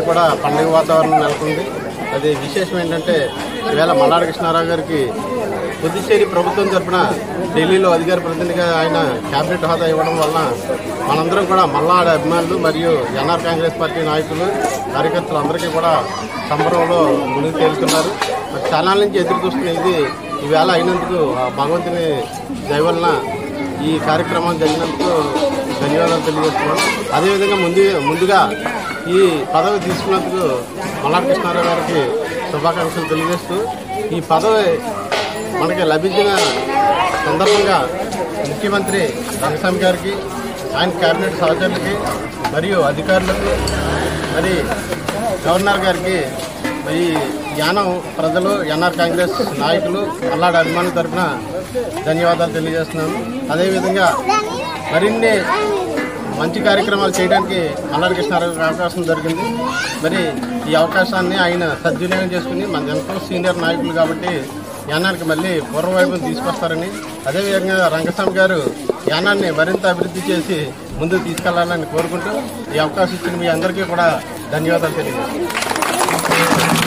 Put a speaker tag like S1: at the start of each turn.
S1: కూడా పండుగ వాతావరణం నెలకొంది అది విశేషం ఏంటంటే ఈవేళ మల్లాడి కృష్ణారావు గారికి పుదుచ్చేరి ప్రభుత్వం తరపున ఢిల్లీలో అధికార ప్రతినిధిగా ఆయన కేబినెట్ హోదా ఇవ్వడం వలన మనందరం కూడా మల్లాడి అభిమానులు మరియు ఎన్ఆర్ కాంగ్రెస్ పార్టీ నాయకులు కార్యకర్తలు అందరికీ కూడా సంబరంలో మునిగి తేలుతున్నారు మరి చాలా నుంచి ఎదురు చూస్తున్న ఇది ఈవేళ అయినందుకు ఆ భగవంతుని దయ వలన ఈ కార్యక్రమం జరిగినందుకు ధన్యవాదాలు తెలియజేస్తున్నాను అదేవిధంగా ముందు ముందుగా ఈ పదవి తీసుకున్నందుకు మల్లాడి కృష్ణారావు గారికి శుభాకాంక్షలు తెలియజేస్తూ ఈ పదవి మనకి లభించిన సందర్భంగా ముఖ్యమంత్రి రంగస్వామి గారికి ఆయన కేబినెట్ సహచరులకి మరియు అధికారులకు మరి గవర్నర్ గారికి ఈ జ్ఞానం ప్రజలు ఎన్ఆర్ కాంగ్రెస్ నాయకులు అల్లాడి అభిమానుల తరఫున ధన్యవాదాలు తెలియజేస్తున్నాను అదేవిధంగా మరిన్ని మంచి కార్యక్రమాలు చేయడానికి అల్లాడి కృష్ణారావు అవకాశం దొరికింది మరి ఈ అవకాశాన్ని ఆయన సద్వినియోగం చేసుకుని మన ఎంతో సీనియర్ నాయకులు కాబట్టి యానానికి మళ్ళీ పూర్వవైపును తీసుకొస్తారని అదేవిధంగా రంగస్వామి గారు యానాన్ని మరింత అభివృద్ధి చేసి ముందుకు తీసుకెళ్లాలని కోరుకుంటూ ఈ అవకాశం ఇచ్చిన మీ అందరికీ కూడా ధన్యవాదాలు తెలియజేస్తాను